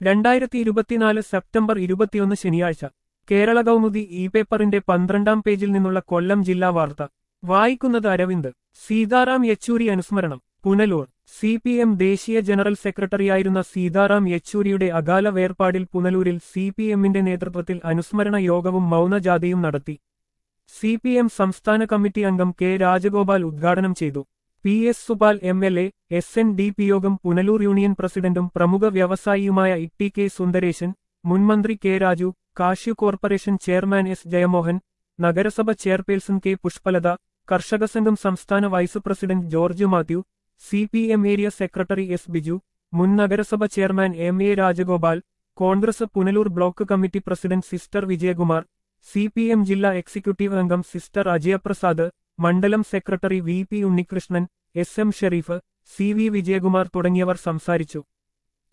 രണ്ടായിരത്തി ഇരുപത്തിനാല് സെപ്റ്റംബർ ഇരുപത്തിയൊന്ന് ശനിയാഴ്ച കേരള കൗമുദി ഇ പേപ്പറിന്റെ പന്ത്രണ്ടാം പേജിൽ നിന്നുള്ള കൊല്ലം ജില്ലാ വാർത്ത വായിക്കുന്നത് അരവിന്ദ് സീതാറാം യെച്ചൂരി അനുസ്മരണം പുനലൂർ സി പി എം ദേശീയ ജനറൽ സെക്രട്ടറിയായിരുന്ന സീതാറാം യെച്ചൂരിയുടെ അകാല വേർപാടിൽ പുനലൂരിൽ സി പി എമ്മിന്റെ നേതൃത്വത്തിൽ അനുസ്മരണ യോഗവും മൗനജാഥയും നടത്തി സി പി എം സംസ്ഥാന കമ്മിറ്റി അംഗം കെ രാജഗോപാൽ ഉദ്ഘാടനം ചെയ്തു P S Supal M L A S N D P യോഗം പുനലൂർ യൂണിയൻ പ്രസിഡന്റും പ്രമുഖ വ്യവസായിയുമായ ഇ കെ സുന്ദരേശൻ മുൻമന്ത്രി K Raju cashew corporation chairman S Jayamohan നഗരസഭ ചെയർപേഴ്സൺ കെ പുഷ്പലത കർഷക സംഘം സംസ്ഥാന vice president George Mathew C P M area secretary S Biju മുൻ നഗരസഭ chairman M A Rajagopal Congress Punalur block committee president sister Vijayakumar C P M ജില്ലാ എക്സിക്യൂട്ടീവ് അംഗം സിസ്റ്റർ അജയപ്രസാദ് മണ്ഡലം secretary V P Unnikrishnan S M Sherif C V Vijayakumar തുടങ്ങിയവർ സംസാരിച്ചു